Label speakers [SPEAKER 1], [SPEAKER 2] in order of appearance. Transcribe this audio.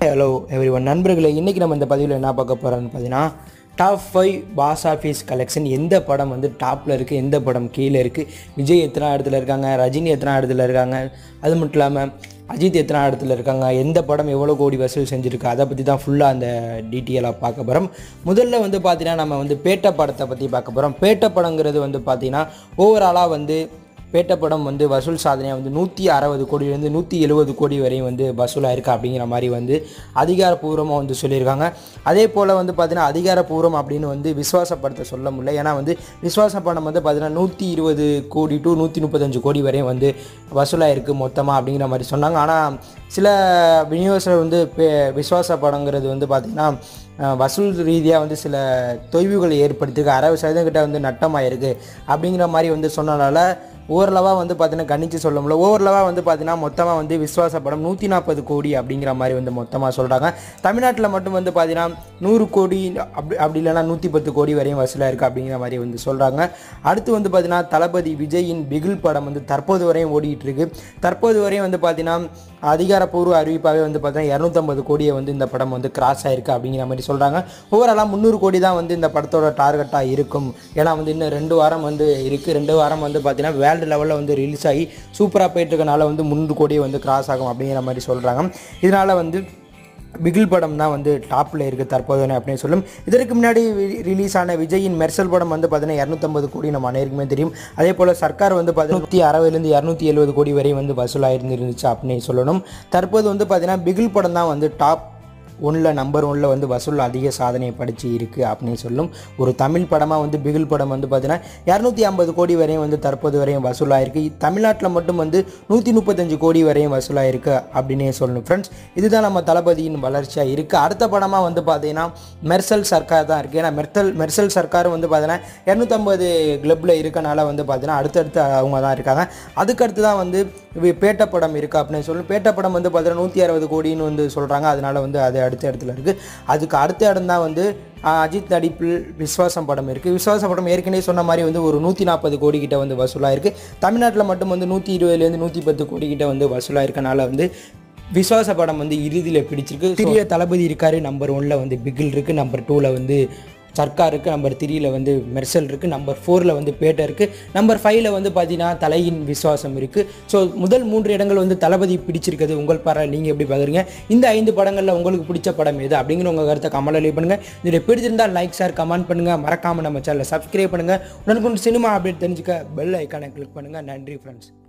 [SPEAKER 1] hello every one நண்பர்களே இன்றைக்கி நம்ம இந்த பதிவில் என்ன பார்க்க போகிறோம்னு பார்த்தீங்கன்னா top five box office collection எந்த படம் வந்து டாப்பில் இருக்குது எந்த படம் கீழே இருக்குது விஜய் எத்தனை இடத்துல இருக்காங்க ரஜினி எத்தனை இடத்துல இருக்காங்க அது மட்டும் இல்லாமல் அஜித் எத்தனை இடத்துல இருக்காங்க எந்த படம் எவ்வளோ கோடி வசூல் செஞ்சுருக்கு அதை பற்றி தான் ஃபுல்லாக அந்த டீட்டெயிலாக பார்க்க போகிறோம் முதல்ல வந்து பார்த்தீங்கன்னா நம்ம வந்து பேட்ட படத்தை பற்றி பார்க்க போகிறோம் பேட்ட படங்கிறது வந்து பார்த்தீங்கன்னா ஓவராலாக வந்து பேட்ட படம் வந்து வசூல் சாதனையாக வந்து நூற்றி அறுபது கோடியிலேருந்து நூற்றி எழுபது கோடி வரையும் வந்து வசூலாக இருக்குது அப்படிங்கிற மாதிரி வந்து அதிகாரப்பூர்வமாக வந்து சொல்லியிருக்காங்க அதே போல் வந்து பார்த்தீங்கன்னா அதிகாரப்பூர்வம் அப்படின்னு வந்து விசுவாசப்படுத்த சொல்ல முடியல ஏன்னா வந்து விசுவாச படம் வந்து பார்த்தீங்கன்னா நூற்றி இருபது கோடி டு நூற்றி முப்பத்தஞ்சு கோடி வரையும் வந்து வசூலாக இருக்குது மொத்தமாக அப்படிங்கிற மாதிரி சொன்னாங்க ஆனால் சில விநியோகஸ்தர் வந்து பே விசுவாச படங்கிறது வந்து பார்த்திங்கன்னா அஹ், வசூல் ரீதியாக வந்து சில தொய்வுகளை ஏற்படுத்தியிருக்கு அறுபது சதவீதம் கிட்ட வந்து நட்டமாயிருக்கு அப்படிங்கிற மாதிரி வந்து சொன்னனால ஓவரளவாக வந்து பார்த்தீங்கன்னா கணிச்சு சொல்ல முடியல ஓவரளவாக வந்து பார்த்தீங்கன்னா மொத்தமாக வந்து விஸ்வாச படம் நூற்றி நாற்பது கோடி அப்படிங்கிற மாதிரி வந்து மொத்தமாக சொல்கிறாங்க தமிழ்நாட்டில் மட்டும் வந்து பார்த்தீங்கன்னா நூறு கோடி அப்படி அப்படி இல்லைன்னா நூற்றி பத்து கோடி வரையும் வசூலாக இருக்குது அப்படிங்கிற மாதிரி வந்து சொல்கிறாங்க அடுத்து வந்து பார்த்தீங்கன்னா தளபதி விஜயின் பிகில் படம் வந்து தற்போது வரையும் ஓடிட்டு இருக்கு தற்போது வரையும் வந்து பார்த்தீங்கன்னா அதிகாரப்பூர்வ அறிவிப்பாகவே வந்து பார்த்தீங்கன்னா இரநூத்தம்பது கோடியை வந்து இந்த படம் வந்து கிராஸ் ஆயிருக்கு அப்படிங்கிற மாதிரி சொல்கிறாங்க ஓவராலாக முந்நூறு கோடி தான் வந்து இந்த படத்தோட டார்கெட்டாக இருக்கும் ஏன்னா வந்து இன்னும் ரெண்டு வாரம் வந்து இருக்குது ரெண்டு வாரம் வந்து பார்த்தீங்கன்னா வேர்ல்டு லெவலில் வந்து ரிலீஸ் ஆகி சூப்பராக போயிட்டு இருக்கனால வந்து முந்நூறு கோடியை வந்து கிராஸ் ஆகும் அப்படிங்கிற மாதிரி சொல்கிறாங்க இதனால் வந்து பிகில் படம் தான் வந்து டாப்பில் இருக்குது தற்போது அப்படின்னு சொல்லும் இதற்கு முன்னாடி ரிலீஸ் ஆன விஜயின் மெர்சல் படம் வந்து பார்த்தீங்கன்னா இரநூத்தம்பது கோடி நம்ம அனைவருக்குமே தெரியும் அதே போல் சர்க்கார் வந்து பார்த்தீங்கன்னா நூற்றி அறுபதுலேருந்து இரநூத்தி எழுபது கோடி வரை வந்து வசூலாயிருந்துருந்துச்சு அப்படின்னு சொல்லணும் தற்போது வந்து பார்த்தீங்கன்னா பிகில் படம் தான் வந்து டாப் ஒன்றில் நம்பர் ஒன்றில் வந்து வசூல் அதிக சாதனையை படித்து இருக்குது அப்படின்னு சொல்லும் ஒரு தமிழ் படமாக வந்து பிகில் படம் வந்து பார்த்தீங்கன்னா இரநூத்தி ஐம்பது கோடி வரையும் வந்து தற்போது வரையும் வசூலாயிருக்கு தமிழ்நாட்டில் மட்டும் வந்து நூற்றி முப்பத்தஞ்சு கோடி வரையும் வசூலாயிருக்கு அப்படின்னே சொல்லணும் ஃப்ரெண்ட்ஸ் இதுதான் நம்ம தளபதியின் வளர்ச்சியாக இருக்குது அடுத்த படமாக வந்து பார்த்தீங்கன்னா மெர்சல் சர்க்கார் தான் இருக்குது ஏன்னா மெர்சல் மெர்சல் சர்க்காரும் வந்து பார்த்தீங்கன்னா இரநூத்தம்பது கிளப்பில் இருக்கனால வந்து பார்த்தீங்கன்னா அடுத்தடுத்து அவங்க தான் இருக்காங்க அதுக்கடுத்து தான் வந்து வி- பேட்ட படம் இருக்குது அப்படின்னு சொல்லி பேட்ட படம் வந்து பார்த்தீங்கன்னா நூற்றி அறுபது கோடின்னு வந்து சொல்கிறாங்க அதனால வந்து அது அடுத்த இடத்துல இருக்குது அதுக்கு அடுத்த இடம் தான் வந்து ஆஹ், அஜித் நடிப்பில் விஸ்வாசம் படம் இருக்குது விஸ்வாசம் படம் ஏற்கனவே சொன்ன மாதிரி வந்து ஒரு நூற்றி நாற்பது கோடி கிட்ட வந்து வசூலாக இருக்குது தமிழ்நாட்டில் மட்டும் வந்து நூற்றி இருபதுலேருந்து நூற்றி பத்து கோடி கிட்ட வந்து வசூலாக இருக்கனால வந்து விஸ்வாச படம் வந்து இறுதியில் பிடிச்சிருக்கு சிறிய தளபதி இருக்காரு நம்பர் ஒன்ல வந்து பிகில் இருக்குது நம்பர் டூவில் வந்து சர்க்கார் இருக்குது நம்பர் த்ரீயில் வந்து மெர்சல் இருக்குது நம்பர் ஃபோரில் வந்து பேட்டை இருக்குது நம்பர் ஃபைவ்ல வந்து பார்த்தீங்கன்னா தலையின் விசுவாசம் இருக்குது ஸோ முதல் மூன்று இடங்கள் வந்து தளபதி பிடிச்சிருக்குது உங்கள் பாரு நீங்கள் எப்படி பார்க்குறீங்க இந்த ஐந்து படங்களில் உங்களுக்கு பிடிச்ச படம் எது அப்படிங்கிற உங்கள் கருத்தை கமெண்ட்ல லீவ் பண்ணுங்கள் இதில் பிடிச்சிருந்தால் லைக் ஷேர் கமெண்ட் பண்ணுங்கள் மறக்காமல் நம்ம சேனலை சப்ஸ்கிரைப் பண்ணுங்கள் உடனுக்குண்டு சினிமா அப்டேட் தெரிஞ்சுக்க பெல் ஐக்கானை கிளிக் பண்ணுங்கள் நன்றி ஃப்ரெண்ட்ஸ்